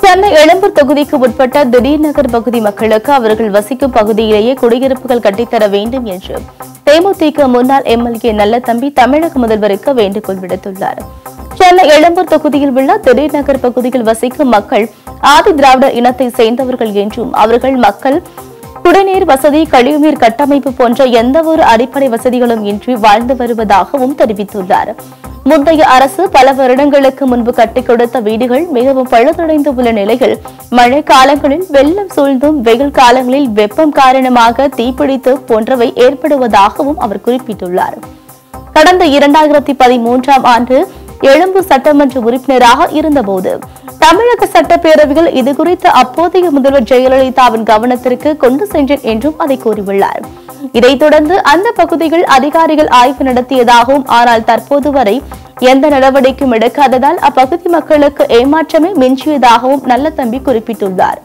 சென்னை எழும்பூர் தொகுதிக்கு உட்பட்ட திடீர் நகர் பகுதி மக்களுக்கு அவர்கள் வசிக்கும் பகுதியிலேயே குடியிருப்புகள் கட்டித்தர வேண்டும் என்று தேமுதிக முன்னாள் எம்எல்ஏ நல்லதம்பி தமிழக முதல்வருக்கு வேண்டுகோள் விடுத்துள்ளார் சென்னை எழும்பூர் தொகுதியில் உள்ள திடீர் நகர் பகுதியில் வசிக்கும் மக்கள் ஆதி திராவிடர் இனத்தை சேர்ந்தவர்கள் என்றும் அவர்கள் மக்கள் குடிநீர் வசதி கழிவுநீர் கட்டமைப்பு போன்ற எந்த ஒரு அடிப்படை வசதிகளும் இன்றி வாழ்ந்து வருவதாகவும் தெரிவித்துள்ளார் முந்தைய அரசு பல வருடங்களுக்கு முன்பு கட்டிக் கொடுத்த வீடுகள் மிகவும் பழுதடைந்து உள்ள நிலையில் மழை காலங்களில் வெள்ளம் சூழ்ந்தும் வெயில் காலங்களில் வெப்பம் காரணமாக தீப்பிடித்து போன்றவை ஏற்படுவதாகவும் அவர் குறிப்பிட்டுள்ளார் கடந்த இரண்டாயிரத்தி பதிமூன்றாம் ஆண்டு எழும்பூர் சட்டமன்ற உறுப்பினராக இருந்தபோது தமிழக சட்டப்பேரவையில் இதுகுறித்து அப்போதைய முதல்வர் ஜெயலலிதாவின் கவனத்திற்கு கொண்டு சென்றேன் என்றும் அதை கூறியுள்ளார் இதைத் தொடர்ந்து அந்த பகுதியில் அதிகாரிகள் ஆய்வு நடத்தியதாகவும் ஆனால் தற்போது வரை எந்த நடவடிக்கையும் எடுக்காததால் அப்பகுதி மக்களுக்கு ஏமாற்றமே மிஞ்சியதாகவும் நல்லதம்பி குறிப்பிட்டுள்ளார்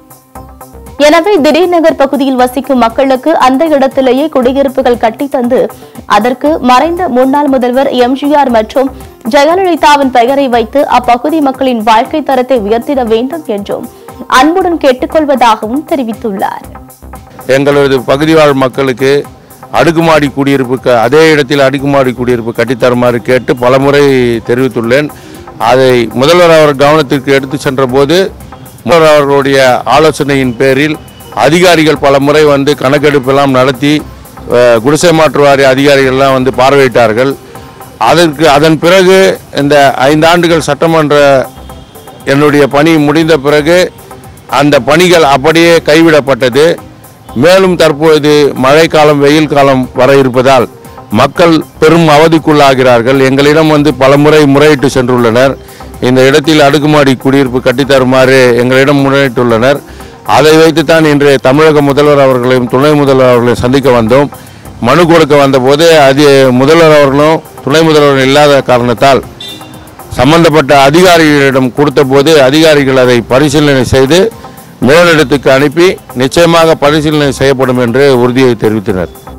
எனவே திடீர் நகர் பகுதியில் வசிக்கும் மக்களுக்கு அந்த இடத்திலேயே குடியிருப்புகள் கட்டித் தந்து அதற்கு மறைந்த முன்னாள் முதல்வர் எம்ஜிஆர் மற்றும் ஜெயலலிதாவின் பெயரை வைத்து அப்பகுதி மக்களின் வாழ்க்கை தரத்தை உயர்த்திட வேண்டும் என்றும் அன்புடன் கேட்டுக்கொள்வதாகவும் தெரிவித்துள்ளார் எங்களது பகுதி வாழ் மக்களுக்கு அடுக்குமாடி குடியிருப்பு க- அதே இடத்தில் அடுக்குமாடி குடியிருப்பு கட்டித்தருமாறு கேட்டு பலமுறை தெரிவித்துள்ளேன் அதை முதல்வர் அவர் கவனத்திற்கு எடுத்து சென்றபோது முதல்வர் அவர்களுடைய ஆலோசனையின் பேரில் அதிகாரிகள் பலமுறை வந்து கணக்கெடுப்பெல்லாம் நடத்தி அஹ், குடிசை மாற்று வாரிய அதிகாரிகள்லாம் வந்து பார்வையிட்டார்கள் அதற்கு அதன் பிறகு இந்த ஐந்தாண்டுகள் சட்டமன்ற என்னுடைய பணி முடிந்த பிறகு அந்த பணிகள் அப்படியே கைவிடப்பட்டது மேலும் தற்பொழுது மழைக்காலம் வெயில் காலம் வர இருப்பதால் மக்கள் பெரும் அவதிக்குள்ளாகிறார்கள் எங்களிடம் வந்து பலமுறை முறையிட்டு சென்றுள்ளனர் இந்த இடத்தில் அடுக்குமாடி குடியிருப்பு கட்டித்தருமாறு எங்களிடம் முறையிட்டுள்ளனர் அதை வைத்துத்தான் இன்று தமிழக முதல்வர் அவர்களையும் துணை முதல்வர் அவர்களையும் சந்திக்க வந்தோம் மனு கொடுக்க வந்தபோது அது முதல்வர் அவர்களும் துணை முதல்வர் இல்லாத காரணத்தால் சம்பந்தப்பட்ட அதிகாரிகளிடம் கொடுத்தபோது அதிகாரிகள் அதை பரிசீலனை செய்து மேலிடத்துக்கு அனுப்பி நிச்சயமாக பரிசீலனை செய்யப்படும் என்று உறுதியை தெரிவித்தனர்